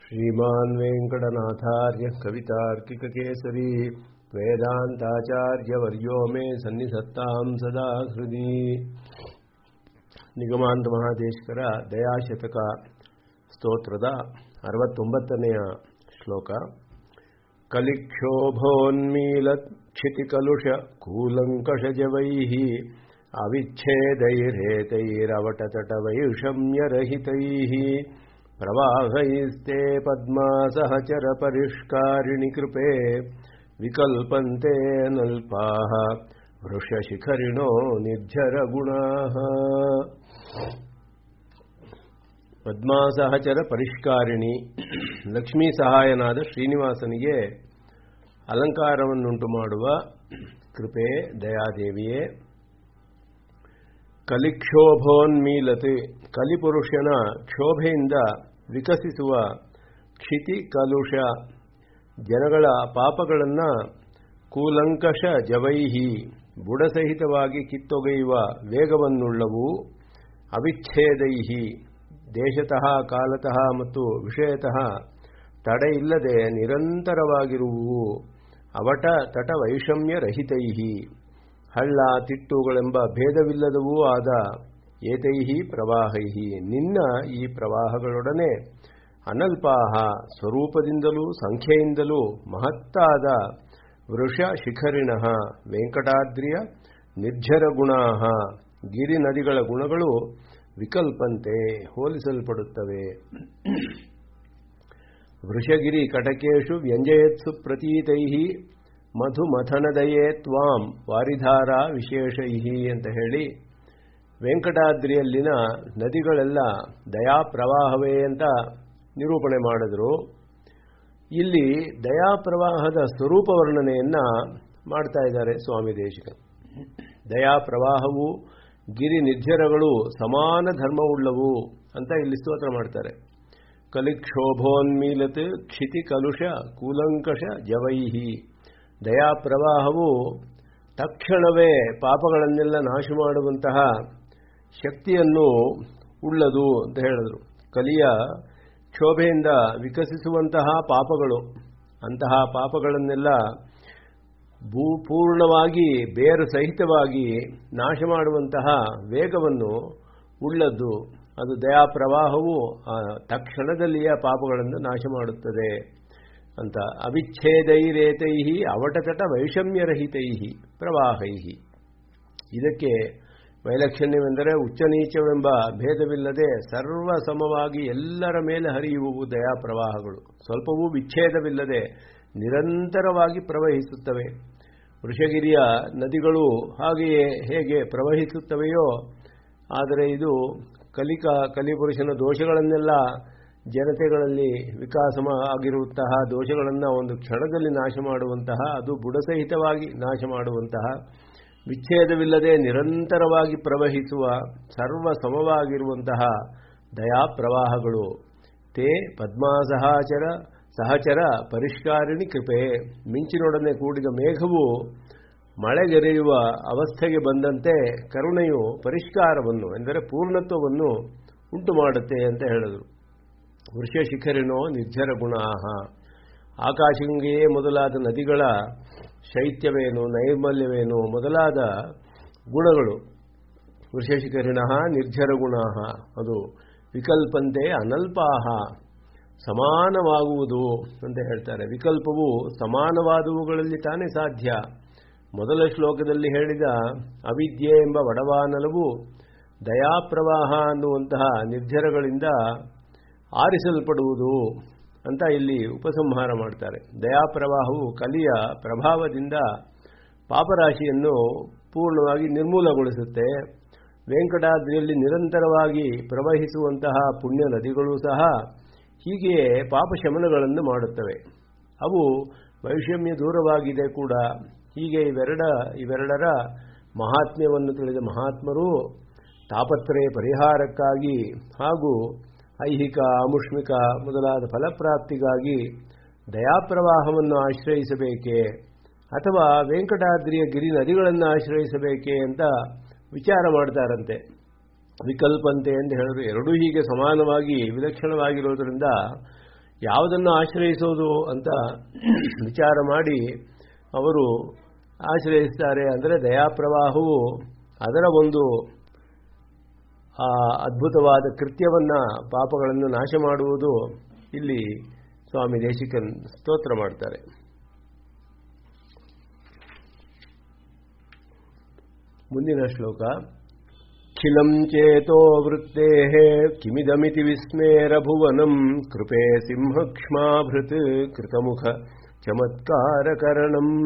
श्रीमान् वेङ्कटनाथार्य कवितार्किककेसरी वेदान्ताचार्यवर्यो मे सन्निधत्तां सदा हृदि ನಿಗಮಾಂತ ಮಹಾದೇಶ್ವರ ದಯಾಶತಕ ಸ್ತೋತ್ರದ ಅರವತ್ತೊಂಬತ್ತನೆಯ ಶ್ಲೋಕ ಕಲಿಕ್ಷೋಭೋನ್ಮೀಲಕ್ಷಿತಿಕಲುಷ ಕೂಲಂಕಷಜವೈः अविच्छेदैरेतैरवटतटवैषम्यरहितैः प्रवाहैस्ते पद्मासहचरपरिष्कारिणि कृपे विकल्पन्ते नल्पाः वृषशिखरिणो निर्झरगुणाः ಪದ್ಮಾಸಹಚರ ಪರಿಷ್ಕಾರಿಣಿ ಲಕ್ಷ್ಮೀ ಸಹಾಯನಾದ ಶ್ರೀನಿವಾಸನಿಗೆ ಅಲಂಕಾರವನ್ನುಂಟು ಮಾಡುವ ಕೃಪೆ ದಯಾದೇವಿಯೇ ಕಲಿಕ್ಷೋಭೋನ್ಮೀಲತೆ ಕಲಿಪುರುಷನ ಕ್ಷೋಭೆಯಿಂದ ವಿಕಸಿಸುವ ಕ್ಷಿತಿ ಕಲುಷ ಜನಗಳ ಪಾಪಗಳನ್ನು ಕೂಲಂಕಷ ಜವೈಹಿ ಬುಡಸಹಿತವಾಗಿ ಕಿತ್ತೊಗೆಯುವ ವೇಗವನ್ನುಳ್ಳವು ಅವಿಚ್ಛೇದೈಹಿ ದೇಶತಃ ಕಾಲತಃ ಮತ್ತು ವಿಷಯತಃ ತಡೆಯಿಲ್ಲದೆ ನಿರಂತರವಾಗಿರುವುವು ಅವಟ ತಟ ವೈಷಮ್ಯ ರಹಿತೈಹಿ ಹಳ್ಳ ತಿಟ್ಟುಗಳೆಂಬ ಭೇದವಿಲ್ಲದವೂ ಆದ ಏತೈಹಿ ಪ್ರವಾಹೈಹಿ ನಿನ್ನ ಈ ಪ್ರವಾಹಗಳೊಡನೆ ಅನಲ್ಪಾಹ ಸ್ವರೂಪದಿಂದಲೂ ಸಂಖ್ಯೆಯಿಂದಲೂ ಮಹತ್ತಾದ ವೃಷ ಶಿಖರಿಣ ವೆಂಕಟಾದ್ರಿಯ ನಿರ್ಜರ ಗುಣಾ ಗಿರಿ ನದಿಗಳ ಗುಣಗಳು ವಿಕಲ್ಪಂತೆ ಹೋಲಿಸಲ್ಪಡುತ್ತವೆ ವೃಷಗಿರಿ ಕಟಕೇಶು ವ್ಯಂಜಯತ್ಸು ಪ್ರತೀತೈ ಮಧುಮಥನದಯೇ ತ್ವಾಂ ವಾರಿಧಾರ ವಿಶೇಷೈ ಅಂತ ಹೇಳಿ ವೆಂಕಟಾದ್ರಿಯಲ್ಲಿನ ನದಿಗಳೆಲ್ಲ ದಯಾ ಪ್ರವಾಹವೇ ಅಂತ ನಿರೂಪಣೆ ಮಾಡಿದ್ರು ಇಲ್ಲಿ ದಯಾ ಪ್ರವಾಹದ ಸ್ವರೂಪ ವರ್ಣನೆಯನ್ನ ಮಾಡ್ತಾ ಇದ್ದಾರೆ ಸ್ವಾಮಿ ದೇಶಿಕ ದಯಾ ಪ್ರವಾಹವು ಗಿರಿ ನಿರ್ಜರಗಳು ಸಮಾನ ಧರ್ಮವುಳ್ಳವು ಅಂತ ಇಲ್ಲಿ ಸ್ತೋತ್ರ ಮಾಡ್ತಾರೆ ಕಲಿಕ್ಷೋಭೋನ್ಮೀಲತ್ ಕ್ಷಿತಿ ಕಲುಷ ಕೂಲಂಕಷ ಜವೈಹಿ ದಯಾ ಪ್ರವಾಹವು ತಕ್ಷಣವೇ ಪಾಪಗಳನ್ನೆಲ್ಲ ನಾಶ ಮಾಡುವಂತಹ ಶಕ್ತಿಯನ್ನು ಉಳ್ಳದು ಅಂತ ಹೇಳಿದರು ಕಲಿಯ ಕ್ಷೋಭೆಯಿಂದ ವಿಕಸಿಸುವಂತಹ ಪಾಪಗಳು ಅಂತಹ ಪಾಪಗಳನ್ನೆಲ್ಲ ಭೂಪೂರ್ಣವಾಗಿ ಬೇರು ಸಹಿತವಾಗಿ ನಾಶ ಮಾಡುವಂತಹ ವೇಗವನ್ನು ಉಳ್ಳದ್ದು ಅದು ದಯಾ ಪ್ರವಾಹವು ತಕ್ಷಣದಲ್ಲಿಯ ಪಾಪಗಳನ್ನು ನಾಶ ಮಾಡುತ್ತದೆ ಅಂತ ಅವಿಚ್ಛೇದೈರೇತೈ ಅವಟತಟ ವೈಷಮ್ಯರಹಿತೈ ಪ್ರವಾಹೈ ಇದಕ್ಕೆ ವೈಲಕ್ಷಣ್ಯವೆಂದರೆ ಉಚ್ಚ ನೀಚವೆಂಬ ಭೇದವಿಲ್ಲದೆ ಸರ್ವ ಸಮವಾಗಿ ಎಲ್ಲರ ಮೇಲೆ ಹರಿಯುವವು ದಯಾ ಪ್ರವಾಹಗಳು ಸ್ವಲ್ಪವೂ ವಿಚ್ಛೇದವಿಲ್ಲದೆ ನಿರಂತರವಾಗಿ ಪ್ರವಹಿಸುತ್ತವೆ ವೃಷಗಿರಿಯ ನದಿಗಳು ಹಾಗೆಯೇ ಹೇಗೆ ಪ್ರವಹಿಸುತ್ತವೆಯೋ ಆದರೆ ಇದು ಕಲಿಕ ಕಲಿಪುರುಷನ ದೋಷಗಳನ್ನೆಲ್ಲ ಜನತೆಗಳಲ್ಲಿ ವಿಕಾಸ ಆಗಿರುವಂತಹ ದೋಷಗಳನ್ನು ಒಂದು ಕ್ಷಣದಲ್ಲಿ ನಾಶ ಮಾಡುವಂತಹ ಅದು ಬುಡಸಹಿತವಾಗಿ ನಾಶ ಮಾಡುವಂತಹ ವಿಚ್ಛೇದವಿಲ್ಲದೆ ನಿರಂತರವಾಗಿ ಪ್ರವಹಿಸುವ ಸರ್ವ ಸಮವಾಗಿರುವಂತಹ ದಯಾ ಪ್ರವಾಹಗಳು ತೇ ಪದ್ಮಾಸಹಾಚರ ಸಹಚರ ಪರಿಷ್ಕಾರಿಣಿ ಕೃಪೆ ಮಿಂಚಿನೊಡನೆ ಕೂಡಿದ ಮೇಘವು ಮಳೆಗೆರೆಯುವ ಅವಸ್ಥೆಗೆ ಬಂದಂತೆ ಕರುಣೆಯು ಪರಿಷ್ಕಾರವನ್ನು ಎಂದರೆ ಪೂರ್ಣತ್ವವನ್ನು ಉಂಟು ಮಾಡುತ್ತೆ ಅಂತ ಹೇಳಿದರು ವೃಷಶಿಖರಿನೋ ನಿರ್ಜರ ಗುಣಾಹ ಆಕಾಶಗಂಗೆಯೇ ಮೊದಲಾದ ನದಿಗಳ ಶೈತ್ಯವೇನು ನೈರ್ಮಲ್ಯವೇನು ಮೊದಲಾದ ಗುಣಗಳು ವೃಷಶಿಖರಿಣ ನಿರ್ಜರ ಗುಣ ಅದು ವಿಕಲ್ಪಂತೆ ಅನಲ್ಪಾಹ ಸಮಾನವಾಗುವುದು ಅಂತ ಹೇಳ್ತಾರೆ ವಿಕಲ್ಪವು ಸಮಾನವಾದವುಗಳಲ್ಲಿ ತಾನೇ ಸಾಧ್ಯ ಮೊದಲ ಶ್ಲೋಕದಲ್ಲಿ ಹೇಳಿದ ಅವಿದ್ಯೆ ಎಂಬ ವಡವಾನಲವು ದಯಾಪ್ರವಾಹ ಅನ್ನುವಂತಹ ನಿರ್ಜರಗಳಿಂದ ಆರಿಸಲ್ಪಡುವುದು ಅಂತ ಇಲ್ಲಿ ಉಪಸಂಹಾರ ಮಾಡ್ತಾರೆ ದಯಾಪ್ರವಾಹವು ಕಲಿಯ ಪ್ರಭಾವದಿಂದ ಪಾಪರಾಶಿಯನ್ನು ಪೂರ್ಣವಾಗಿ ನಿರ್ಮೂಲಗೊಳಿಸುತ್ತೆ ವೆಂಕಟಾದ್ರಿಯಲ್ಲಿ ನಿರಂತರವಾಗಿ ಪ್ರವಹಿಸುವಂತಹ ಪುಣ್ಯ ನದಿಗಳು ಸಹ ಹೀಗೆಯೇ ಪಾಪಶಮನಗಳನ್ನು ಮಾಡುತ್ತವೆ ಅವು ವೈಷಮ್ಯ ದೂರವಾಗಿದೆ ಕೂಡ ಹೀಗೆ ಇವೆರಡ ಇವೆರಡರ ಮಹಾತ್ಮ್ಯವನ್ನು ತಿಳಿದ ಮಹಾತ್ಮರು ತಾಪತ್ರಯ ಪರಿಹಾರಕ್ಕಾಗಿ ಹಾಗೂ ಐಹಿಕ ಅಮುಷ್ಮಿಕ ಮೊದಲಾದ ಫಲಪ್ರಾಪ್ತಿಗಾಗಿ ದಯಾಪ್ರವಾಹವನ್ನು ಆಶ್ರಯಿಸಬೇಕೇ ಅಥವಾ ವೆಂಕಟಾದ್ರಿಯ ಗಿರಿ ನದಿಗಳನ್ನು ಆಶ್ರಯಿಸಬೇಕೇ ಅಂತ ವಿಚಾರ ಮಾಡ್ತಾರಂತೆ ವಿಕಲ್ಪಂತೆ ಎಂದು ಹೇಳಿದ್ರು ಎರಡೂ ಹೀಗೆ ಸಮಾನವಾಗಿ ವಿಲಕ್ಷಣವಾಗಿರೋದ್ರಿಂದ ಯಾವುದನ್ನು ಆಶ್ರಯಿಸೋದು ಅಂತ ವಿಚಾರ ಮಾಡಿ ಅವರು ಆಶ್ರಯಿಸ್ತಾರೆ ಅಂದರೆ ದಯಾಪ್ರವಾಹವು ಅದರ ಒಂದು ಆ ಅದ್ಭುತವಾದ ಕೃತ್ಯವನ್ನ ಪಾಪಗಳನ್ನು ನಾಶ ಮಾಡುವುದು ಇಲ್ಲಿ ಸ್ವಾಮಿ ದೇಶಿಕನ್ ಸ್ತೋತ್ರ ಮಾಡ್ತಾರೆ ಮುಂದಿನ ಶ್ಲೋಕ ಖಿಲಂ ಚೇತೋ ವೃತ್ತೇ ಕಿಮಿದಮಿತಿ ವಿಸ್ಮೇರಭುವನಂ ಕೃಪೆ ಸಿಂಹಕ್ಷ್ಮಾಭೃತ್ ಕೃತಮುಖ ಚಮತ್ಕಾರಕರಣಂ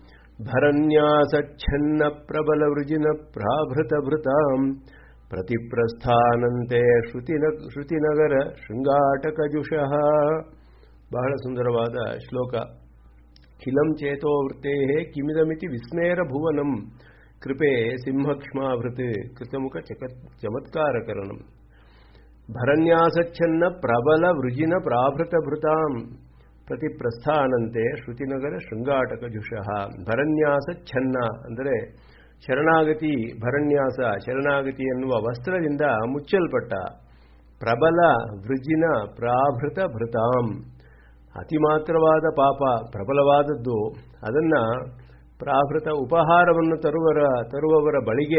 ಭರನ್ಯಾಸಚ್ಛನ್ನ ಪ್ರಬಲ ವೃಜಿನ ಪ್ರಾಭೃತಭೃತಾಂ ಪ್ರತಿಪ್ರಸ್ಥಾನಂತೆ ಶ್ರುತಿನ ಶ್ರುತಿನಗರ ಶೃಂಗಾಟಕಜುಷಃ ಬಹಳ ಸುಂದರವಾದ ಶ್ಲೋಕ ಖಿಲಂ ಚೇತೋ ವೃತ್ತೇ ಕಿಮಿದಮಿತಿ ವಿಸ್ಮೇರ ಭುವನಂ ಕೃಪೆ ಸಿಂಹಕ್ಷ್ಮಾಭೃತ್ ಕೃತಮುಖ ಚಕ ಚಮತ್ಕಾರಕರಣಂ ಭರನ್ಯಾಸಚ್ಛನ್ನ ಪ್ರಬಲ ವೃಜಿನ ಪ್ರಾಭೃತಭೃತಾಂ ಪ್ರತಿ ಪ್ರಸ್ಥಾನಂತೆ ಶ್ರುತಿನಗರ ಶೃಂಗಾಟಕ ಜುಷಃ ಭರನ್ಯಾಸಚ್ಛನ್ನ ಅಂದರೆ ಶರಣಾಗತಿ ಭರನ್ಯಾಸ ಶರಣಾಗತಿ ಎನ್ನುವ ವಸ್ತ್ರದಿಂದ ಮುಚ್ಚಲ್ಪಟ್ಟ ಪ್ರಬಲ ವೃಜಿನ ಪ್ರಾಭೃತ ಭೃತಾಂ ಅತಿ ಮಾತ್ರವಾದ ಪಾಪ ಪ್ರಬಲವಾದದ್ದು ಅದನ್ನ ಪ್ರಾಭೃತ ಉಪಹಾರವನ್ನು ತರುವರ ತರುವವರ ಬಳಿಗೆ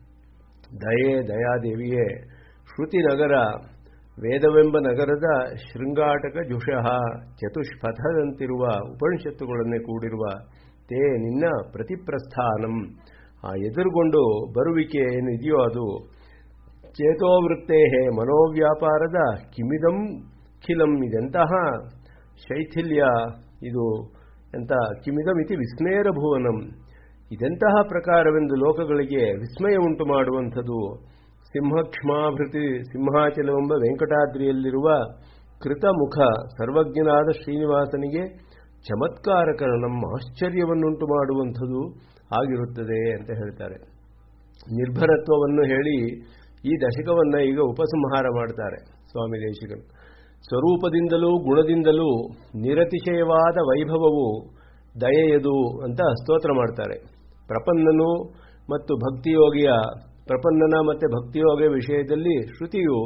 ದಯೆ ದಯಾದೇವಿಯೇ ಶ್ರುತಿ ನಗರ ವೇದವೆಂಬ ನಗರದ ಶೃಂಗಾಟಕ ಜುಷಃ ಚತುಷ್ಪಥದಂತಿರುವ ಉಪನಿಷತ್ತುಗಳನ್ನೇ ಕೂಡಿರುವ ತೇ ನಿನ್ನ ಪ್ರತಿಪ್ರಸ್ಥಾನಂ ಆ ಎದುರುಗೊಂಡು ಬರುವಿಕೆ ಏನಿದೆಯೋ ಅದು ಚೇತೋವೃತ್ತೇ ಮನೋವ್ಯಾಪಾರದ ಕಿಮಿದಂ ಖಿಲಂ ಇದೆಂತಹ ಶೈಥಿಲ್ಯ ಇದು ಎಂತ ಕಿಮಿದಮಿತಿ ವಿಸ್ಮೇರ ಭುವನಂ ಇದೆಂತಹ ಪ್ರಕಾರವೆಂದು ಲೋಕಗಳಿಗೆ ವಿಸ್ಮಯ ಉಂಟು ಮಾಡುವಂಥದ್ದು ಸಿಂಹಕ್ಷ್ಮಾಭೃತಿ ಸಿಂಹಾಚಲವೆಂಬ ವೆಂಕಟಾದ್ರಿಯಲ್ಲಿರುವ ಕೃತಮುಖ ಸರ್ವಜ್ಞನಾದ ಶ್ರೀನಿವಾಸನಿಗೆ ಚಮತ್ಕಾರಕರಣಂ ಆಶ್ಚರ್ಯವನ್ನುಂಟು ಮಾಡುವಂಥದ್ದು ಆಗಿರುತ್ತದೆ ಅಂತ ಹೇಳ್ತಾರೆ ನಿರ್ಭರತ್ವವನ್ನು ಹೇಳಿ ಈ ದಶಕವನ್ನ ಈಗ ಉಪಸಂಹಾರ ಮಾಡ್ತಾರೆ ಸ್ವಾಮಿ ದೇಶಿಕರು ಸ್ವರೂಪದಿಂದಲೂ ಗುಣದಿಂದಲೂ ನಿರತಿಶಯವಾದ ವೈಭವವು ದಯೆಯದು ಅಂತ ಸ್ತೋತ್ರ ಮಾಡ್ತಾರೆ ಪ್ರಪನ್ನನು ಮತ್ತು ಭಕ್ತಿಯೋಗಿಯ ಪ್ರಪನ್ನನ ಮತ್ತು ಭಕ್ತಿಯೋಗಿಯ ವಿಷಯದಲ್ಲಿ ಶ್ರುತಿಯು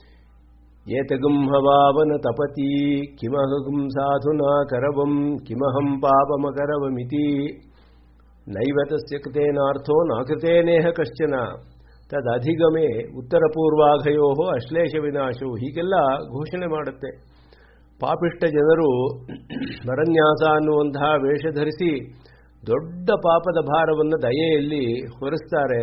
ಏತಗಂ ಹವಾವನ ತಪತಿ ಕಿಮಹಂ ಸಾಧುನಾ ಕರವಂ ಕಿಮಹಂ ಪಾಪಮಕರವಮಿತಿ ನೈವ ತಸ್ಯ ಕೃತೇನಾರ್ಥೋ ನಾಕೃತೇನೇಹ ಕಶ್ಚನ ತದಧಿಗಮೆ ಉತ್ತರಪೂರ್ವಾಘಯೋ ಅಶ್ಲೇಷ ವಿನಾಶವು ಹೀಗೆಲ್ಲ ಘೋಷಣೆ ಮಾಡುತ್ತೆ ಪಾಪಿಷ್ಟ ಜನರು ನರನ್ಯಾಸ ಅನ್ನುವಂತಹ ವೇಷ ಧರಿಸಿ ದೊಡ್ಡ ಪಾಪದ ಭಾರವನ್ನು ದಯೆಯಲ್ಲಿ ಹೊರಿಸ್ತಾರೆ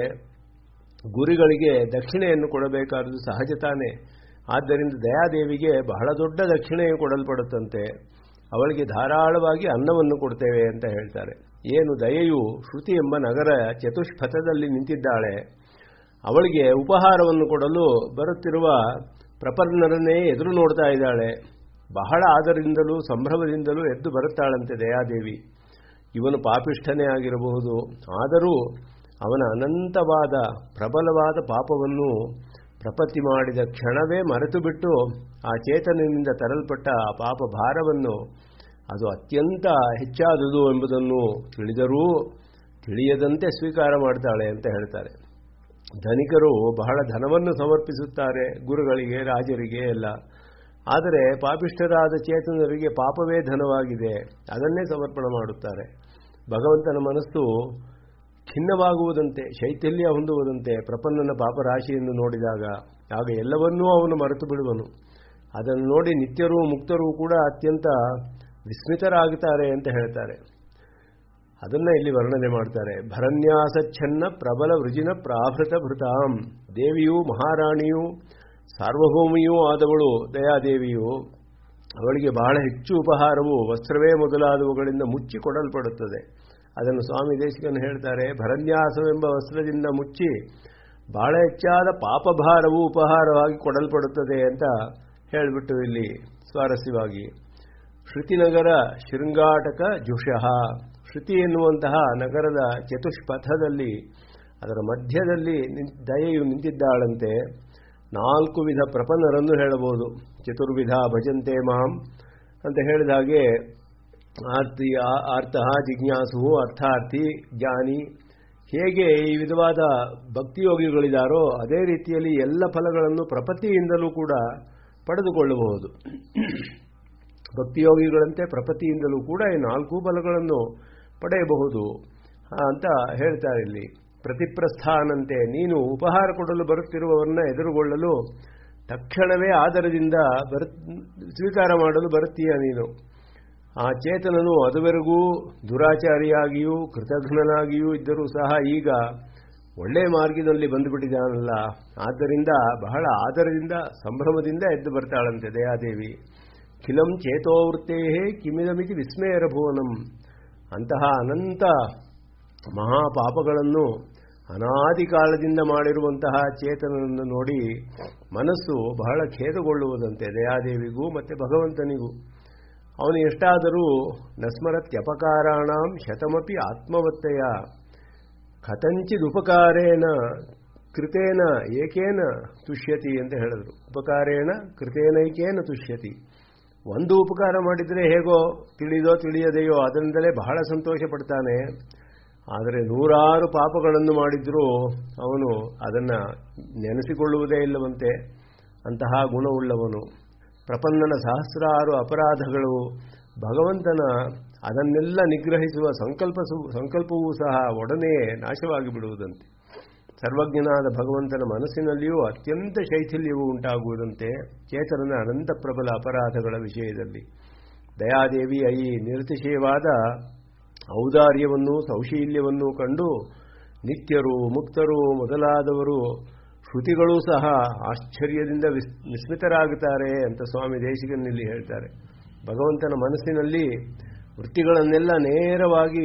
ಗುರಿಗಳಿಗೆ ದಕ್ಷಿಣೆಯನ್ನು ಕೊಡಬೇಕಾದುದು ಸಹಜ ತಾನೇ ಆದ್ದರಿಂದ ದಯಾದೇವಿಗೆ ಬಹಳ ದೊಡ್ಡ ದಕ್ಷಿಣೆಯು ಕೊಡಲ್ಪಡುತ್ತಂತೆ ಅವಳಿಗೆ ಧಾರಾಳವಾಗಿ ಅನ್ನವನ್ನು ಕೊಡ್ತೇವೆ ಅಂತ ಹೇಳ್ತಾರೆ ಏನು ದಯೆಯು ಶ್ರುತಿ ಎಂಬ ನಗರ ಚತುಷ್ಪಥದಲ್ಲಿ ನಿಂತಿದ್ದಾಳೆ ಅವಳಿಗೆ ಉಪಹಾರವನ್ನು ಕೊಡಲು ಬರುತ್ತಿರುವ ಪ್ರಪನ್ನರನ್ನೇ ಎದುರು ನೋಡ್ತಾ ಇದ್ದಾಳೆ ಬಹಳ ಆದರಿಂದಲೂ ಸಂಭ್ರಮದಿಂದಲೂ ಎದ್ದು ಬರುತ್ತಾಳಂತೆ ದಯಾದೇವಿ ಇವನು ಪಾಪಿಷ್ಠನೇ ಆಗಿರಬಹುದು ಆದರೂ ಅವನ ಅನಂತವಾದ ಪ್ರಬಲವಾದ ಪಾಪವನ್ನು ಪ್ರಪತ್ತಿ ಮಾಡಿದ ಕ್ಷಣವೇ ಮರೆತು ಬಿಟ್ಟು ಆ ಚೇತನದಿಂದ ತರಲ್ಪಟ್ಟ ಆ ಪಾಪ ಭಾರವನ್ನು ಅದು ಅತ್ಯಂತ ಹೆಚ್ಚಾದುದು ಎಂಬುದನ್ನು ತಿಳಿದರೂ ತಿಳಿಯದಂತೆ ಸ್ವೀಕಾರ ಮಾಡ್ತಾಳೆ ಅಂತ ಹೇಳ್ತಾರೆ ಧನಿಕರು ಬಹಳ ಧನವನ್ನು ಸಮರ್ಪಿಸುತ್ತಾರೆ ಗುರುಗಳಿಗೆ ರಾಜರಿಗೆ ಎಲ್ಲ ಆದರೆ ಪಾಪಿಷ್ಠರಾದ ಚೇತನರಿಗೆ ಪಾಪವೇ ಧನವಾಗಿದೆ ಅದನ್ನೇ ಸಮರ್ಪಣೆ ಮಾಡುತ್ತಾರೆ ಭಗವಂತನ ಮನಸ್ಸು ಖಿನ್ನವಾಗುವುದಂತೆ ಶೈಥಲ್ಯ ಹೊಂದುವುದಂತೆ ಪ್ರಪನ್ನನ ಪಾಪರಾಶಿಯನ್ನು ನೋಡಿದಾಗ ಆಗ ಎಲ್ಲವನ್ನೂ ಅವನು ಮರೆತು ಬಿಡುವನು ಅದನ್ನು ನೋಡಿ ನಿತ್ಯರೂ ಮುಕ್ತರೂ ಕೂಡ ಅತ್ಯಂತ ವಿಸ್ಮಿತರಾಗುತ್ತಾರೆ ಅಂತ ಹೇಳ್ತಾರೆ ಅದನ್ನ ಇಲ್ಲಿ ವರ್ಣನೆ ಮಾಡ್ತಾರೆ ಭರನ್ಯಾಸಚ್ಛನ್ನ ಪ್ರಬಲ ವೃಜಿನ ಪ್ರಾಭೃತ ಭೃತಾಂ ದೇವಿಯು ಮಹಾರಾಣಿಯು ಸಾರ್ವಭೌಮಿಯೂ ಆದವಳು ದಯಾದೇವಿಯು ಅವಳಿಗೆ ಬಹಳ ಹೆಚ್ಚು ಉಪಹಾರವು ವಸ್ತ್ರವೇ ಮೊದಲಾದವುಗಳಿಂದ ಮುಚ್ಚಿ ಕೊಡಲ್ಪಡುತ್ತದೆ ಅದನ್ನು ಸ್ವಾಮಿ ದೇಶಿಕನು ಹೇಳ್ತಾರೆ ಭರನ್ಯಾಸವೆಂಬ ವಸ್ತ್ರದಿಂದ ಮುಚ್ಚಿ ಬಹಳ ಹೆಚ್ಚಾದ ಪಾಪಭಾರವು ಉಪಹಾರವಾಗಿ ಕೊಡಲ್ಪಡುತ್ತದೆ ಅಂತ ಹೇಳಿಬಿಟ್ಟು ಇಲ್ಲಿ ಸ್ವಾರಸ್ಯವಾಗಿ ಶ್ರುತಿನಗರ ಶೃಂಗಾಟಕ ಜುಷಃ ಶ್ರುತಿ ಎನ್ನುವಂತಹ ನಗರದ ಚತುಷ್ಪಥದಲ್ಲಿ ಅದರ ಮಧ್ಯದಲ್ಲಿ ದಯೆಯು ನಿಂತಿದ್ದಾಳಂತೆ ನಾಲ್ಕು ವಿಧ ಪ್ರಪನ್ನರನ್ನು ಹೇಳಬಹುದು ಚತುರ್ವಿಧ ಭಜಂತೆ ಮಾಂ ಅಂತ ಹೇಳಿದ ಹಾಗೆ ಆರ್ತಿ ಅರ್ಥ ಜಿಜ್ಞಾಸು ಅರ್ಥಾರ್ಥಿ ಜ್ಞಾನಿ ಹೇಗೆ ಈ ವಿಧವಾದ ಭಕ್ತಿಯೋಗಿಗಳಿದಾರೋ ಅದೇ ರೀತಿಯಲ್ಲಿ ಎಲ್ಲ ಫಲಗಳನ್ನು ಪ್ರಪತ್ತಿಯಿಂದಲೂ ಕೂಡ ಪಡೆದುಕೊಳ್ಳಬಹುದು ಭಕ್ತಿಯೋಗಿಗಳಂತೆ ಪ್ರಪತಿಯಿಂದಲೂ ಕೂಡ ಈ ನಾಲ್ಕು ಬಲಗಳನ್ನು ಪಡೆಯಬಹುದು ಅಂತ ಹೇಳ್ತಾರೆ ಇಲ್ಲಿ ಪ್ರತಿಪ್ರಸ್ಥಾನಂತೆ ನೀನು ಉಪಹಾರ ಕೊಡಲು ಬರುತ್ತಿರುವವರನ್ನ ಎದುರುಗೊಳ್ಳಲು ತಕ್ಷಣವೇ ಆದರದಿಂದ ಬರು ಸ್ವೀಕಾರ ಮಾಡಲು ಬರುತ್ತೀಯ ನೀನು ಆ ಚೇತನನು ಅದುವರೆಗೂ ದುರಾಚಾರಿಯಾಗಿಯೂ ಕೃತಘ್ನನಾಗಿಯೂ ಇದ್ದರೂ ಸಹ ಈಗ ಒಳ್ಳೆಯ ಮಾರ್ಗದಲ್ಲಿ ಬಂದುಬಿಟ್ಟಿದ್ದಾನಲ್ಲ ಆದ್ದರಿಂದ ಬಹಳ ಆದರದಿಂದ ಸಂಭ್ರಮದಿಂದ ಎದ್ದು ಬರ್ತಾಳಂತೆ ದಯಾದೇವಿ ಖಿಲಂ ಚೇತೋವೃತ್ತೇ ಕಿಮಿದಮಿತಿ ವಿಸ್ಮಯರಭುವನಂ ಅಂತಹ ಅನಂತ ಮಹಾಪಾಪಗಳನ್ನು ಅನಾದಿ ಕಾಲದಿಂದ ಮಾಡಿರುವಂತಹ ಚೇತನನ್ನು ನೋಡಿ ಮನಸ್ಸು ಬಹಳ ಖೇದಗೊಳ್ಳುವುದಂತೆ ದಯಾದೇವಿಗೂ ಮತ್ತು ಭಗವಂತನಿಗೂ ಅವನು ಎಷ್ಟಾದರೂ ನಸ್ಮರತ್ಯಪಕಾರಾಣಾಂ ಶತಮಪಿ ಆತ್ಮವತ್ತೆಯ ಕಥಂಚಿದುಪಕಾರೇಣ ಕೃತೇನ ಏಕೇನ ತುಷ್ಯತಿ ಅಂತ ಹೇಳಿದ್ರು ಉಪಕಾರೇಣ ಕೃತೇನೈಕೇನ ತುಷ್ಯತಿ ಒಂದು ಉಪಕಾರ ಮಾಡಿದರೆ ಹೇಗೋ ತಿಳಿದೋ ತಿಳಿಯದೆಯೋ ಅದರಿಂದಲೇ ಬಹಳ ಸಂತೋಷ ಪಡ್ತಾನೆ ಆದರೆ ನೂರಾರು ಪಾಪಗಳನ್ನು ಮಾಡಿದ್ರೂ ಅವನು ಅದನ್ನು ನೆನೆಸಿಕೊಳ್ಳುವುದೇ ಇಲ್ಲವಂತೆ ಅಂತಹ ಗುಣವುಳ್ಳವನು ಪ್ರಪನ್ನನ ಸಹಸ್ರಾರು ಅಪರಾಧಗಳು ಭಗವಂತನ ಅದನ್ನೆಲ್ಲ ನಿಗ್ರಹಿಸುವ ಸಂಕಲ್ಪ ಸಂಕಲ್ಪವೂ ಸಹ ಒಡನೆ ನಾಶವಾಗಿ ಬಿಡುವುದಂತೆ ಸರ್ವಜ್ಞನಾದ ಭಗವಂತನ ಮನಸ್ಸಿನಲ್ಲಿಯೂ ಅತ್ಯಂತ ಶೈಥಿಲ್ಯವು ಉಂಟಾಗುವುದಂತೆ ಚೇತನನ ಅನಂತ ಪ್ರಬಲ ಅಪರಾಧಗಳ ವಿಷಯದಲ್ಲಿ ದಯಾದೇವಿಯ ಈ ನಿರತಿಶಯವಾದ ಔದಾರ್ಯವನ್ನು ಸೌಶೀಲ್ಯವನ್ನು ಕಂಡು ನಿತ್ಯರು ಮುಕ್ತರು ಮೊದಲಾದವರು ಶ್ರುತಿಗಳೂ ಸಹ ಆಶ್ಚರ್ಯದಿಂದ ವಿಸ್ ವಿಸ್ಮಿತರಾಗುತ್ತಾರೆ ಅಂತ ಸ್ವಾಮಿ ದೇಶಿಕನಲ್ಲಿ ಹೇಳ್ತಾರೆ ಭಗವಂತನ ಮನಸ್ಸಿನಲ್ಲಿ ವೃತ್ತಿಗಳನ್ನೆಲ್ಲ ನೇರವಾಗಿ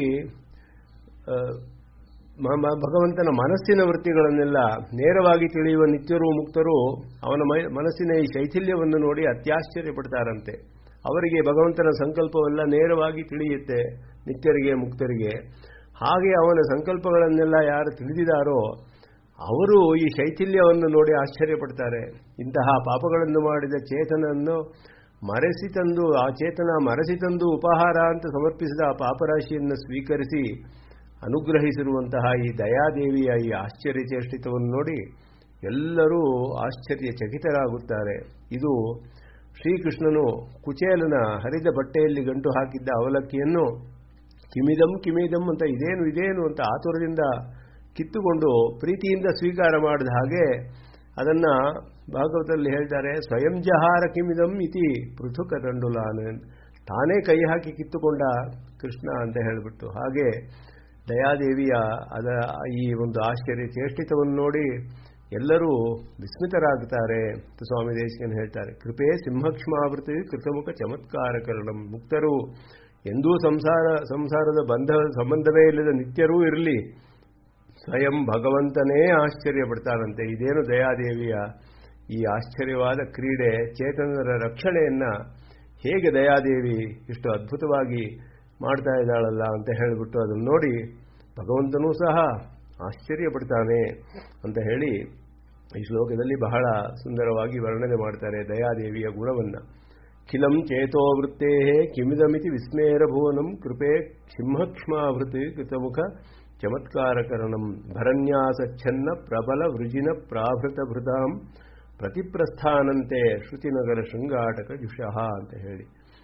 ಭಗವಂತನ ಮನಸ್ಸಿನ ವೃತ್ತಿಗಳನ್ನೆಲ್ಲ ನೇರವಾಗಿ ತಿಳಿಯುವ ನಿತ್ಯರು ಮುಕ್ತರು ಅವನ ಮನಸ್ಸಿನ ಈ ಶೈಥಿಲ್ಯವನ್ನು ನೋಡಿ ಅತ್ಯಾಶ್ಚರ್ಯಪಡ್ತಾರಂತೆ ಅವರಿಗೆ ಭಗವಂತನ ಸಂಕಲ್ಪವೆಲ್ಲ ನೇರವಾಗಿ ತಿಳಿಯುತ್ತೆ ನಿತ್ಯರಿಗೆ ಮುಕ್ತರಿಗೆ ಹಾಗೆ ಅವನ ಸಂಕಲ್ಪಗಳನ್ನೆಲ್ಲ ಯಾರು ತಿಳಿದಿದ್ದಾರೋ ಅವರು ಈ ಶೈಥಿಲ್ಯವನ್ನು ನೋಡಿ ಆಶ್ಚರ್ಯಪಡ್ತಾರೆ ಇಂತಹ ಪಾಪಗಳನ್ನು ಮಾಡಿದ ಚೇತನನ್ನು ಮರೆಸಿ ತಂದು ಆ ಚೇತನ ಮರೆಸಿ ತಂದು ಉಪಹಾರ ಅಂತ ಸಮರ್ಪಿಸಿದ ಆ ಪಾಪರಾಶಿಯನ್ನು ಸ್ವೀಕರಿಸಿ ಅನುಗ್ರಹಿಸಿರುವಂತಹ ಈ ದಯಾದೇವಿಯ ಈ ಆಶ್ಚರ್ಯ ಚೇಷ್ಟಿತವನ್ನು ನೋಡಿ ಎಲ್ಲರೂ ಆಶ್ಚರ್ಯಚಕಿತರಾಗುತ್ತಾರೆ ಇದು ಶ್ರೀಕೃಷ್ಣನು ಕುಚೇಲನ ಹರಿದ ಬಟ್ಟೆಯಲ್ಲಿ ಗಂಟು ಹಾಕಿದ್ದ ಅವಲಕ್ಕಿಯನ್ನು ಕಿಮಿದಂ ಕಿಮಿದಂ ಅಂತ ಇದೇನು ಇದೇನು ಅಂತ ಆತುರದಿಂದ ಕಿತ್ತುಕೊಂಡು ಪ್ರೀತಿಯಿಂದ ಸ್ವೀಕಾರ ಮಾಡಿದ ಹಾಗೆ ಅದನ್ನು ಭಾಗವತದಲ್ಲಿ ಹೇಳ್ತಾರೆ ಸ್ವಯಂ ಜಹಾರ ಕಿಮಿದಂ ಇತಿ ಪೃಥುಕ ತಂಡುಲಾನ ತಾನೇ ಕೈ ಹಾಕಿ ಕಿತ್ತುಕೊಂಡ ಕೃಷ್ಣ ಅಂತ ಹೇಳಿಬಿಟ್ಟು ಹಾಗೆ ದಯಾದೇವಿಯ ಅದ ಈ ಒಂದು ಆಶ್ಚರ್ಯ ಚೇಷ್ಟಿತವನ್ನು ನೋಡಿ ಎಲ್ಲರೂ ವಿಸ್ಮಿತರಾಗುತ್ತಾರೆ ಸ್ವಾಮಿ ದೇಶಿಕನ್ ಹೇಳ್ತಾರೆ ಕೃಪೆ ಸಿಂಹಕ್ಷ್ಮಾವೃತಿ ಕೃತಮುಖ ಚಮತ್ಕಾರಕರಣಂ ಮುಕ್ತರು ಎಂದೂ ಸಂಸಾರ ಸಂಸಾರದ ಬಂಧ ಸಂಬಂಧವೇ ಇಲ್ಲದ ನಿತ್ಯರೂ ಇರಲಿ ಸ್ವಯಂ ಭಗವಂತನೇ ಆಶ್ಚರ್ಯ ಪಡ್ತಾರಂತೆ ಇದೇನು ದಯಾದೇವಿಯ ಈ ಆಶ್ಚರ್ಯವಾದ ಕ್ರೀಡೆ ಚೇತನರ ರಕ್ಷಣೆಯನ್ನ ಹೇಗೆ ದಯಾದೇವಿ ಇಷ್ಟು ಅದ್ಭುತವಾಗಿ ಮಾಡ್ತಾ ಇದ್ದಾಳಲ್ಲ ಅಂತ ಹೇಳಿಬಿಟ್ಟು ಅದನ್ನು ನೋಡಿ ಭಗವಂತನೂ ಸಹ ಆಶ್ಚರ್ಯ ಪಡ್ತಾನೆ ಅಂತ ಹೇಳಿ ಈ ಶ್ಲೋಕದಲ್ಲಿ ಬಹಳ ಸುಂದರವಾಗಿ ವರ್ಣನೆ ಮಾಡ್ತಾರೆ ದಯಾದೇವಿಯ ಗುಣವನ್ನ ಖಿಲಂ ಚೇತೋವೃತ್ತೇ ಕಿಮಿದಮಿತಿ ವಿಸ್ಮೇರಭುವನಂ ಕೃಪೆ ಸಿಂಹಕ್ಷ್ಮಾವೃತಿ ಕೃತಮುಖ ಚಮತ್ಕಾರಕರಣಂ ಭರನ್ಯಾಸಚ್ಛನ್ನ ಪ್ರಬಲ ವೃಜಿನ ಪ್ರಾಭೃತಭೃತಾಂ ಪ್ರತಿಪ್ರಸ್ಥಾನಂತೆ ಶ್ರುತಿನಗರ ಶೃಂಗಾಟಕ ಜುಷಃ ಅಂತ ಹೇಳಿ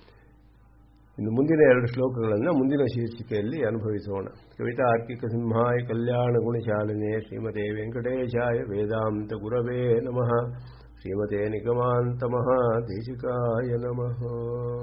ಇನ್ನು ಮುಂದಿನ ಎರಡು ಶ್ಲೋಕಗಳನ್ನು ಮುಂದಿನ ಶೀರ್ಷಿಕೆಯಲ್ಲಿ ಅನುಭವಿಸೋಣ ಕವಿತಾರ್ಕಿಕ ಸಿಂಹಾಯ ಕಲ್ಯಾಣ ಗುಣಶಾಲಿನೇ ಶ್ರೀಮತೆ ವೆಂಕಟೇಶಾಯ ವೇದಾಂತ ಗುರವೇ ನಮಃ ಶ್ರೀಮತೆ ನಿಗಮಾಂತ ಮಹಾದೇಶಿಕಾಯ ನಮಃ